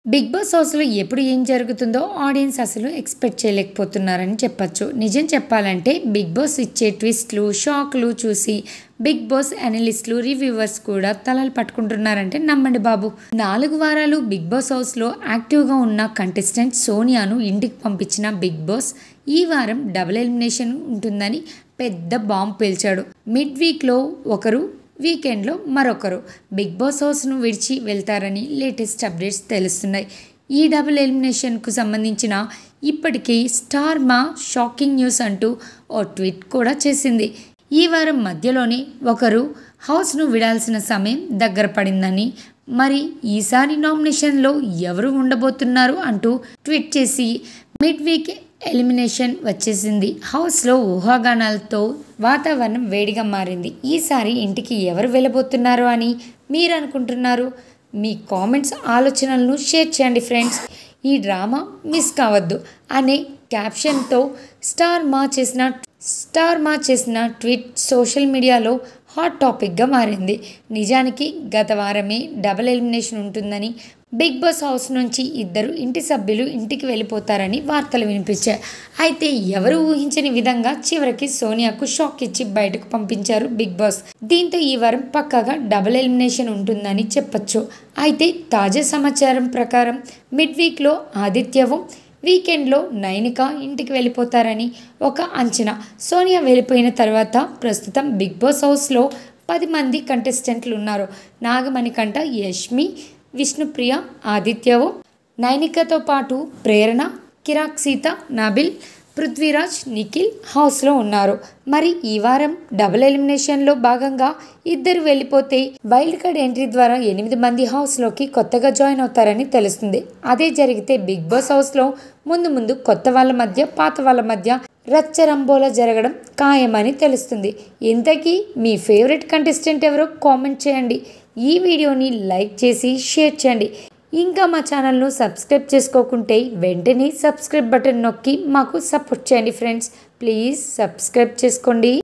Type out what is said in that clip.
big boss హౌస్లో ఎప్పుడు ఏం జరుగుతుందో ఆడియన్స్ అసలు ఎక్స్పెక్ట్ చేయలేకపోతున్నారని చెప్పొచ్చు నిజం చెప్పాలంటే బిగ్ బాస్ ఇచ్చే ట్విస్ట్లు షాక్లు చూసి బిగ్ బాస్ అనలిస్టులు రివ్యూవర్స్ కూడా తలలు పట్టుకుంటున్నారంటే నమ్మండి బాబు నాలుగు వారాలు బిగ్ బాస్ హౌస్లో యాక్టివ్గా ఉన్న కంటెస్టెంట్ సోనియాను ఇంటికి పంపించిన బిగ్ బాస్ ఈ వారం డబుల్ ఎలిమినేషన్ ఉంటుందని పెద్ద బాంబ్ పేల్చాడు మిడ్ వీక్లో ఒకరు వీకెండ్లో మరొకరు బిగ్ బాస్ హౌస్ను విడిచి వెళ్తారని లేటెస్ట్ అప్డేట్స్ తెలుస్తున్నాయి ఈ డబుల్ ఎలిమినేషన్కు సంబంధించిన ఇప్పటికీ స్టార్ మా షాకింగ్ న్యూస్ అంటూ ఓ ట్వీట్ కూడా చేసింది ఈ వారం మధ్యలోనే ఒకరు హౌస్ను విడాల్సిన సమయం దగ్గర పడిందని మరి ఈసారి నామినేషన్లో ఎవరు ఉండబోతున్నారు అంటూ ట్వీట్ చేసి మిడ్ వీక్ ఎలిమినేషన్ వచ్చేసింది హౌస్లో ఊహాగానాలతో వాతావరణం వేడిగా మారింది ఈసారి ఇంటికి ఎవరు వెళ్ళబోతున్నారు అని మీరు అనుకుంటున్నారు మీ కామెంట్స్ ఆలోచనలను షేర్ చేయండి ఫ్రెండ్స్ ఈ డ్రామా మిస్ కావద్దు అనే క్యాప్షన్తో స్టార్ మా చేసిన స్టార్ మా చేసిన ట్వీట్ సోషల్ మీడియాలో హాట్ టాపిక్గా మారింది నిజానికి గత వారమే డబుల్ ఎలిమినేషన్ ఉంటుందని బిగ్ బాస్ హౌస్ నుంచి ఇద్దరు ఇంటి సభ్యులు ఇంటికి వెళ్ళిపోతారని వార్తలు వినిపించాయి అయితే ఎవరు ఊహించని విధంగా చివరికి సోనియాకు షాక్ ఇచ్చి బయటకు పంపించారు బిగ్ బాస్ దీంతో ఈ వారం పక్కాగా డబుల్ ఎలిమినేషన్ ఉంటుందని చెప్పొచ్చు అయితే తాజా సమాచారం ప్రకారం మిడ్ వీక్లో ఆదిత్యవం వీకెండ్లో నైనిక ఇంటికి వెళ్ళిపోతారని ఒక అంచనా సోనియా వెళ్ళిపోయిన తర్వాత ప్రస్తుతం బిగ్ బాస్ హౌస్లో పది మంది కంటెస్టెంట్లు ఉన్నారు నాగమణికంట యష్మి విష్ణుప్రియ ఆదిత్యవు నైనికతో పాటు ప్రేరణ కిరాక్ సీత నాబిల్ పృథ్వీరాజ్ నిఖిల్ హౌస్లో ఉన్నారు మరి ఈ వారం డబుల్ ఎలిమినేషన్లో భాగంగా ఇద్దరు వెళ్ళిపోతే వైల్డ్ కార్డ్ ఎంట్రీ ద్వారా ఎనిమిది మంది హౌస్లోకి కొత్తగా జాయిన్ అవుతారని తెలుస్తుంది అదే జరిగితే బిగ్ బాస్ హౌస్లో ముందు ముందు కొత్త వాళ్ళ మధ్య పాత వాళ్ళ మధ్య రచ్చరంబోలా జరగడం ఖాయమని తెలుస్తుంది ఇంతకీ మీ ఫేవరెట్ కంటెస్టెంట్ ఎవరో కామెంట్ చేయండి ఈ వీడియోని లైక్ చేసి షేర్ చేయండి ఇంకా మా ఛానల్ను సబ్స్క్రైబ్ చేసుకోకుంటే వెంటనే సబ్స్క్రైబ్ బటన్ నొక్కి మాకు సపోర్ట్ చేయండి ఫ్రెండ్స్ ప్లీజ్ సబ్స్క్రైబ్ చేసుకోండి